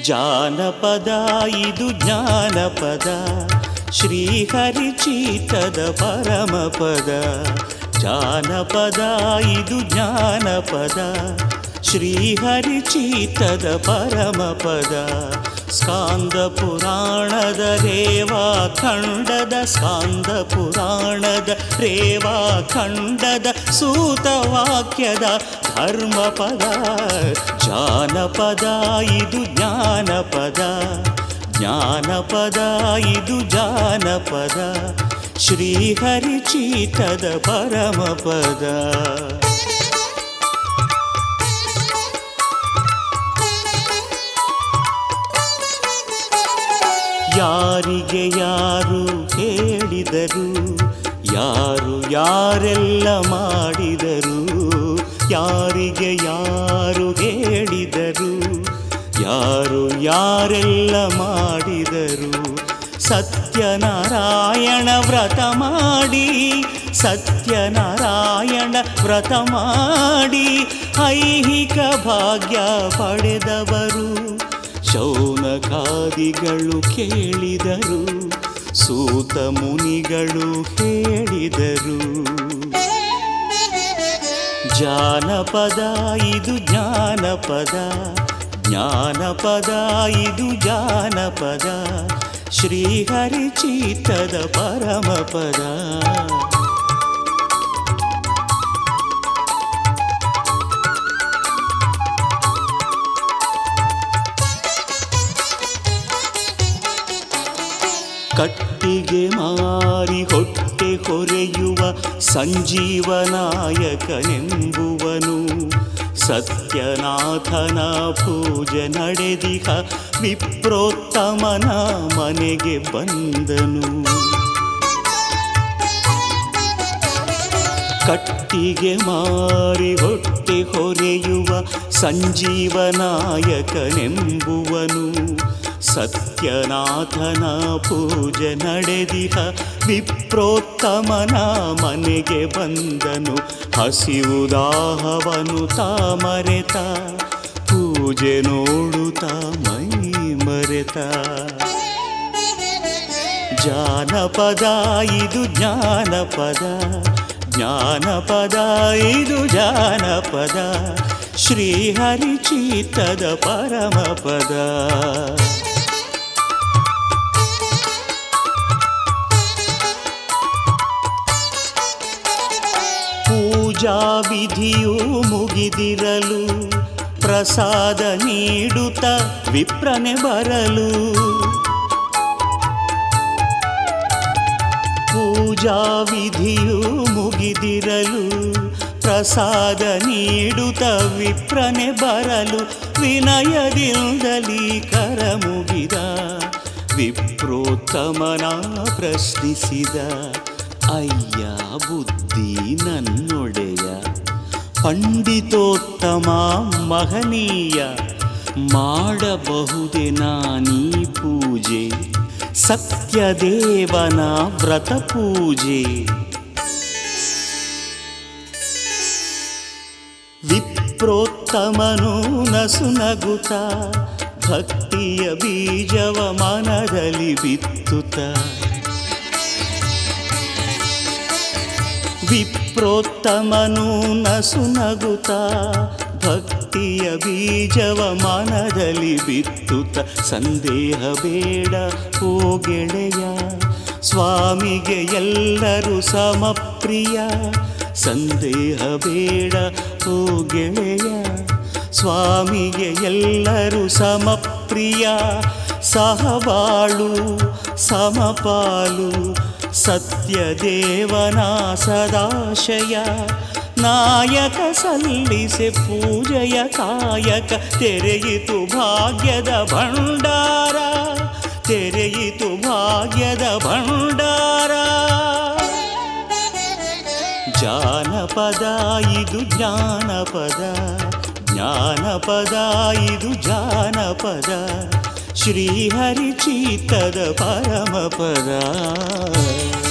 ಜಾನಪದ ಇದು ಜ್ಞಾನಪದ ಶ್ರೀಹರಿ ಚೀತದ ಪರಮಪದ ಜಾನಪದ ಇದು ಜ್ಞಾನಪದ ಶ್ರೀಹರಿ ಚೀತದ ಪರಮಪದ ಸ್ಕಾಂದ ಪುರಾಣದ ರೇವಾ ಖಂಡದ ಸ್ಕಾಂದ ಪುರಾಣದ ರೇವಾ ಖಂಡದ ಸೂತವಾಕ್ಯದ ಧರ್ಮಪದ ಜಾನಪದ ಇದು ಜ್ಞಾನಪದ ಜ್ಞಾನಪದ ಇದು ಜಾನಪದ ಶ್ರೀಹರಿ ಚೀತದ ಪರಮಪದ ಯಾರಿಗೆ ಯಾರು ಹೇಳಿದರು ಯಾರು ಯಾರೆಲ್ಲ ಮಾಡಿದರು ಯಾರಿಗೆ ಯಾರು ಹೇಳಿದರು ಯಾರು ಯಾರೆಲ್ಲ ಮಾಡಿದರು ಸತ್ಯನಾರಾಯಣ ವ್ರತ ಮಾಡಿ ಸತ್ಯನಾರಾಯಣ ವ್ರತ ಮಾಡಿ ಐಹಿಕ ಭಾಗ್ಯ ಪಡೆದವರು ಶೌನಕಾದಿಗಳು ಕೇಳಿದರು ಸೂತ ಮುನಿಗಳು ಹೇಳಿದರು ಜಾನಪದ ಇದು ಜ್ಞಾನಪದ ಜ್ಞಾನಪದ ಇದು ಜಾನಪದ ಶ್ರೀಹರಿ ಚೀತದ ಪರಮಪದ ಕಟ್ಟಿಗೆ ಮಾರಿ ಹೊಟ್ಟೆ ಹೊರೆಯುವ ಸಂಜೀವನಾಯಕನೆಂಬುವನು ಸತ್ಯನಾಥನ ಪೂಜೆ ನಡೆದಿಹ ವಿಪ್ರೋತ್ತಮನ ಮನೆಗೆ ಬಂದನು ಕಟ್ಟಿಗೆ ಮಾರಿ ಹೊಟ್ಟೆ ಹೊರೆಯುವ ಸಂಜೀವನಾಯಕನೆಂಬುವನು ಸತ್ಯನಾಥನ ಪೂಜೆ ನಡೆದಿಹ ವಿಪ್ರೋತ್ತಮನ ಮನೆಗೆ ಬಂದನು ಹಸಿವುದಾಹವನು ತಾಮರೆತ ಪೂಜೆ ನೋಡುತ್ತಾ ಮೈ ಮರೆತ ಜಾನಪದ ಇದು ಜ್ಞಾನಪದ ಜ್ಞಾನಪದ ಇದು ಜಾನಪದ ಶ್ರೀಹರಿ ಚೀತದ ಪರಮಪದ ಪೂಜಾ ವಿಧಿಯು ಮುಗಿದಿರಲು ಪ್ರಸಾದ ನೀಡುತ್ತ ವಿಪ್ರನೆ ಬರಲು ಪೂಜಾ ವಿಧಿಯು ಮುಗಿದಿರಲು ಪ್ರಸಾದ ನೀಡುತ್ತ ವಿಪ್ರನೆ ಬರಲು ವಿನಯದಿಂದಲೀ ಕರ ಮುಗಿದ ವಿಪ್ರೋತ್ತಮನ ಪ್ರಶ್ನಿಸಿದ ಅಯ್ಯ ಬುದ್ಧಿ ನನ್ನೊಡೆಯ ಪಂಡಿತೋತ್ತಮ ಮಹನೀಯ ಮಾಡಬಹುದೇ ನಾನೀ ಪೂಜೆ ಸತ್ಯದೇವನ ವ್ರತ ಪೂಜೆ ವಿಪ್ರೋತ್ತಮನು ನಸುನಗುತ್ತ ಭಕ್ತಿಯ ಬೀಜವ ಮನದಲ್ಲಿ ಬಿತ್ತುತ್ತ ವಿಪ್ರೋತ್ತಮನು ನಸುನಗುತ್ತ ಭಕ್ತಿಯ ಬೀಜವ ಮನದಲ್ಲಿ ಬಿತ್ತುತ್ತ ಸಂದೇಹ ಬೇಡ ಓ ಗೆಳೆಯ ಸ್ವಾಮಿಗೆ ಎಲ್ಲರೂ ಸಮಪ್ರಿಯ ಸಂದೇಹ ಬೇಡ ಓ ಗೆಳೆಯ ಸ್ವಾಮಿಗೆ ಎಲ್ಲರೂ ಸಮಪ್ರಿಯ ಸಹಬಾಳು ಸಮಪಾಲು ಸತ್ಯದೇವನ ಸದಾಶಯ ನಾಯಕ ಸಲ್ಲಿಸೆ ಪೂಜೆಯ ಕಾಯಕ ತೆರೆಯಿತು ಭಾಗ್ಯದ ಭಂಡಾರ ತೆರೆಯಿತು ಭಾಗ್ಯದ ಭಂಡಾರ ಜಾನಪದ ಇದು ಜ್ಞಾನಪದ ಜ್ಞಾನಪದ ಇದು ಜಾನಪದ ಶ್ರೀಹರಿ ಚೀತದ ಪರಮಪದ